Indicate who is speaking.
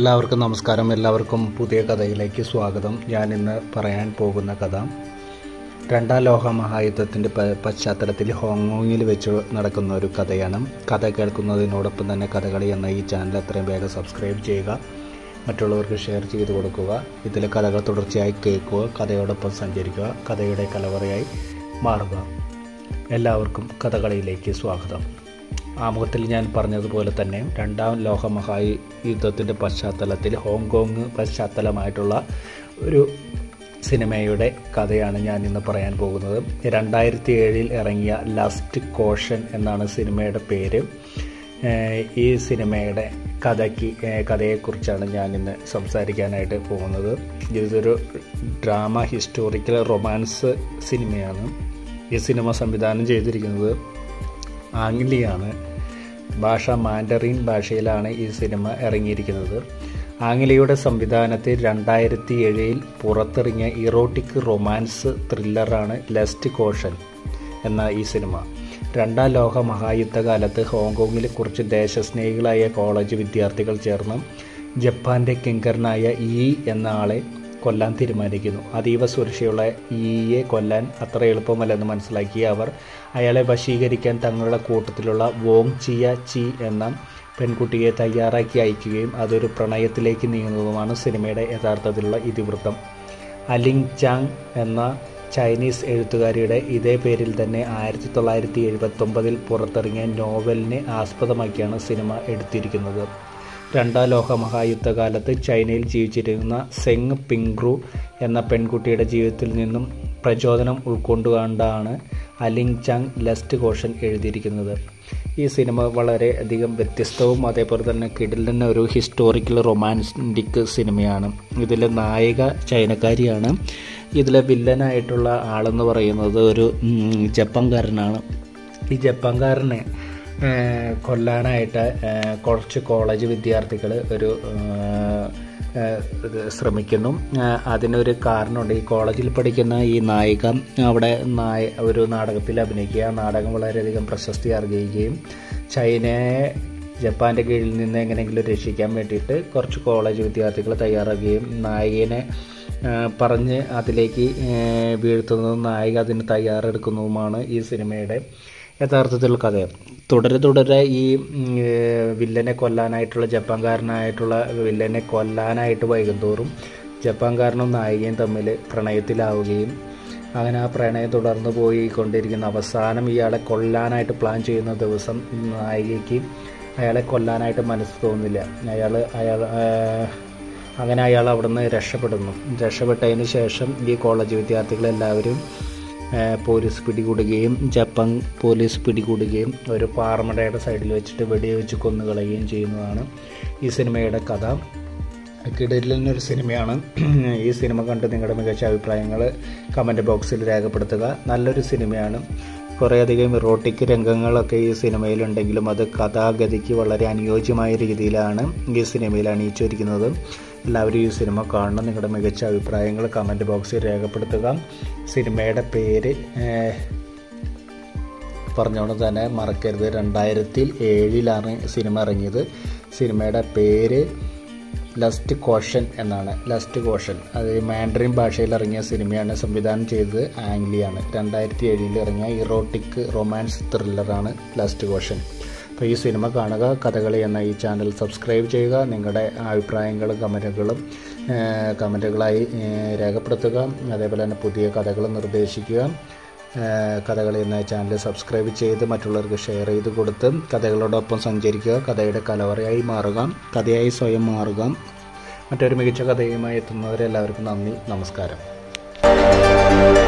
Speaker 1: എല്ലാവർക്കും നമസ്കാരം എല്ലാവർക്കും പുതിയ കഥയിലേക്ക് സ്വാഗതം ഞാൻ ഇന്ന് പറയാൻ പോകുന്ന കഥ രണ്ടാം ലോക മഹായുദ്ധത്തിൻ്റെ പ- പശ്ചാത്തലത്തിൽ ഹോങ്കോങ്ങിൽ വെച്ച് നടക്കുന്ന ഒരു കഥയാണ് കഥ കേൾക്കുന്നതിനോടൊപ്പം തന്നെ കഥകളി എന്ന ഈ ചാനൽ എത്രയും വേഗം സബ്സ്ക്രൈബ് ചെയ്യുക മറ്റുള്ളവർക്ക് ഷെയർ ചെയ്ത് കൊടുക്കുക ഇതിലെ കഥകൾ തുടർച്ചയായി കേൾക്കുക കഥയോടൊപ്പം സഞ്ചരിക്കുക കഥയുടെ കലവറയായി മാറുക എല്ലാവർക്കും കഥകളിയിലേക്ക് സ്വാഗതം ആമുഖത്തിൽ ഞാൻ പറഞ്ഞതുപോലെ തന്നെ രണ്ടാം ലോക മഹായുദ്ധത്തിൻ്റെ പശ്ചാത്തലത്തിൽ ഹോങ്കോങ് പശ്ചാത്തലമായിട്ടുള്ള ഒരു സിനിമയുടെ കഥയാണ് ഞാൻ ഇന്ന് പറയാൻ പോകുന്നത് രണ്ടായിരത്തി ഏഴിൽ ഇറങ്ങിയ ലസ്റ്റ് കോഷൻ എന്നാണ് സിനിമയുടെ പേര് ഏഹ് ഈ സിനിമയുടെ കഥയ്ക്ക് ഏഹ് കഥയെക്കുറിച്ചാണ് ഞാൻ ഇന്ന് സംസാരിക്കാനായിട്ട് പോകുന്നത് ഇതൊരു ഡ്രാമ ഹിസ്റ്റോറിക്കൽ റൊമാൻസ് സിനിമയാണ് ഈ സിനിമ സംവിധാനം ചെയ്തിരിക്കുന്നത് ആംഗ്ലിയാണ് ഭാഷ മാൻഡറിൻ ഭാഷയിലാണ് ഈ സിനിമ ഇറങ്ങിയിരിക്കുന്നത് ആംഗ്ലിയുടെ സംവിധാനത്തിൽ രണ്ടായിരത്തി ഏഴിൽ പുറത്തിറങ്ങിയ ഇറോട്ടിക് റൊമാൻസ് ത്രില്ലറാണ് ലെസ്റ്റ് കോഷൻ എന്ന ഈ സിനിമ രണ്ടാം ലോക മഹായുദ്ധകാലത്ത് ഹോങ്കോങ്ങിലെ കുറച്ച് ദേശസ്നേഹികളായ കോളേജ് വിദ്യാർത്ഥികൾ ചേർന്ന് ജപ്പാന്റെ കിങ്കരനായ ഈ എന്ന ആളെ കൊല്ലാൻ തീരുമാനിക്കുന്നു അതീവ സുരക്ഷയുള്ള ഈയെ കൊല്ലാൻ അത്ര എളുപ്പമല്ലെന്ന് മനസ്സിലാക്കിയ അവർ അയാളെ വശീകരിക്കാൻ തങ്ങളുടെ കൂട്ടത്തിലുള്ള വോങ് ചിയ ചി എന്ന പെൺകുട്ടിയെ തയ്യാറാക്കി അയക്കുകയും അതൊരു പ്രണയത്തിലേക്ക് നീങ്ങുന്നതുമാണ് സിനിമയുടെ യഥാർത്ഥത്തിലുള്ള ഇതിവൃത്തം അലിങ് ചാങ് എന്ന ചൈനീസ് എഴുത്തുകാരിയുടെ ഇതേ പേരിൽ തന്നെ ആയിരത്തി തൊള്ളായിരത്തി എഴുപത്തൊമ്പതിൽ പുറത്തിറങ്ങിയ നോവലിനെ ആസ്പദമാക്കിയാണ് സിനിമ എടുത്തിരിക്കുന്നത് രണ്ടാം ലോക മഹായുദ്ധകാലത്ത് ചൈനയിൽ ജീവിച്ചിരുന്ന സെങ് പിങ്റു എന്ന പെൺകുട്ടിയുടെ ജീവിതത്തിൽ നിന്നും പ്രചോദനം ഉൾക്കൊണ്ടുകൊണ്ടാണ് അലിങ് ചാങ് ലെസ്റ്റ് കോഷൻ എഴുതിയിരിക്കുന്നത് ഈ സിനിമ വളരെ അധികം വ്യത്യസ്തവും അതേപോലെ തന്നെ കിടിലൻ ഒരു ഹിസ്റ്റോറിക്കൽ റൊമാൻറ്റിക് സിനിമയാണ് ഇതിലെ നായിക ചൈനക്കാരിയാണ് ഇതിലെ വില്ലനായിട്ടുള്ള ആളെന്ന് പറയുന്നത് ഒരു ഉം, ജപ്പാൻകാരനാണ് ഈ ജപ്പാൻകാരനെ ഏഹ്, കൊല്ലാനായിട്ട് ഏഹ്, കുറച്ച് കോളേജ് വിദ്യാർത്ഥികൾ ഒരു ഏഹ്, ഏഹ്, ഇത് ശ്രമിക്കുന്നു ഏഹ്, അതിനൊരു കാരണമുണ്ട് ഈ കോളേജിൽ പഠിക്കുന്ന ഈ നായിക അവിടെ നായ ഒരു നാടകത്തിൽ അഭിനയിക്കുക ആ നാടകം വളരെയധികം പ്രശസ്തി അർഹിക്കുകയും ചൈനയെ ജപ്പാൻ്റെ കീഴിൽ നിന്ന് എങ്ങനെയെങ്കിലും രക്ഷിക്കാൻ വേണ്ടിയിട്ട് കുറച്ച് കോളേജ് വിദ്യാർത്ഥികൾ തയ്യാറാക്കുകയും നായികനെ ഏഹ്, പറഞ്ഞ് അതിലേക്ക് ഏഹ്, വീഴ്ത്തുന്നതും നായിക അതിന് തയ്യാറെടുക്കുന്നതുമാണ് ഈ സിനിമയുടെ യഥാർത്ഥത്തിലുള്ള കഥ തുടരെ തുടരെ ഈ ഉം, ഏഹ്, വില്ലനെ കൊല്ലാനായിട്ടുള്ള ജപ്പാൻകാരനായിട്ടുള്ള വില്ലനെ കൊല്ലാനായിട്ട് വൈകുന്തോറും ജപ്പാൻകാരനും നായികയും തമ്മിൽ പ്രണയത്തിലാവുകയും അങ്ങനെ ആ പ്രണയം തുടർന്ന് പോയിക്കൊണ്ടിരിക്കുന്ന അവസാനം ഇയാളെ കൊല്ലാനായിട്ട് പ്ലാൻ ചെയ്യുന്ന ദിവസം നായികയ്ക്ക് അയാളെ കൊല്ലാനായിട്ട് മനസ്സ് തോന്നുന്നില്ല അയാൾ അയാൾ ഏഹ്, അങ്ങനെ അയാൾ അവിടുന്ന് രക്ഷപ്പെടുന്നു രക്ഷപ്പെട്ടതിന് ശേഷം ഈ കോളേജ് വിദ്യാർത്ഥികളെല്ലാവരും ഏഹ്, പോലീസ് പിടികൂടുകയും ജപ്പാൻ പോലീസ് പിടികൂടുകയും ഒരു പാറമടയുടെ സൈഡിൽ വെച്ചിട്ട് വെടിവെച്ച് കൊന്നുകളയുകയും ചെയ്യുന്നതാണ് ഈ സിനിമയുടെ കഥ കിടലിനൊരു സിനിമയാണ് ഈ സിനിമ കണ്ട് നിങ്ങളുടെ മികച്ച അഭിപ്രായങ്ങൾ കമൻറ്റ് ബോക്സിൽ രേഖപ്പെടുത്തുക നല്ലൊരു സിനിമയാണ് കുറേയധികം ഇറോട്ടിക് രംഗങ്ങളൊക്കെ ഈ സിനിമയിലുണ്ടെങ്കിലും അത് കഥാഗതിക്ക് വളരെ അനുയോജ്യമായ രീതിയിലാണ് ഈ സിനിമയിൽ അണിയിച്ചിരിക്കുന്നത് എല്ലാവരും ഈ സിനിമ കാണണം നിങ്ങളുടെ മികച്ച അഭിപ്രായങ്ങൾ കമൻറ്റ് ബോക്സിൽ രേഖപ്പെടുത്തുക സിനിമയുടെ പേര് ഏഹ്, പറഞ്ഞോണ്ട് തന്നെ മറക്കരുത് രണ്ടായിരത്തി ഏഴിലാണ് സിനിമ ഇറങ്ങിയത് സിനിമയുടെ പേര് ലസ്റ്റ് കോഷൻ എന്നാണ് ലസ്റ്റ് കോഷൻ അത് മാൻഡറിൻ ഭാഷയിൽ ഇറങ്ങിയ സിനിമയാണ് സംവിധാനം ചെയ്തത് ആംഗ്ലിയാണ് രണ്ടായിരത്തി ഏഴിൽ ഇറങ്ങിയ ഇറോട്ടിക് റൊമാൻസ് ത്രില്ലറാണ് ലസ്റ്റ് കോഷൻ അപ്പോൾ ഈ സിനിമ കാണുക കഥകളി എന്ന ഈ ചാനൽ സബ്സ്ക്രൈബ് ചെയ്യുക നിങ്ങളുടെ അഭിപ്രായങ്ങളും കമൻറ്റുകളും കമൻറ്റുകളായി രേഖപ്പെടുത്തുക അതേപോലെ തന്നെ പുതിയ കഥകൾ നിർദ്ദേശിക്കുക ഏഹ് കഥകളി എന്ന ചാനൽ സബ്സ്ക്രൈബ് ചെയ്ത് മറ്റുള്ളവർക്ക് ഷെയർ ചെയ്ത് കൊടുത്ത് കഥകളോടൊപ്പം സഞ്ചരിക്കുക കഥയുടെ കലവറയായി മാറുക കഥയായി സ്വയം മാറുക മറ്റൊരു മികച്ച കഥയുമായി എത്തുന്നവരെ എല്ലാവർക്കും നന്ദി നമസ്കാരം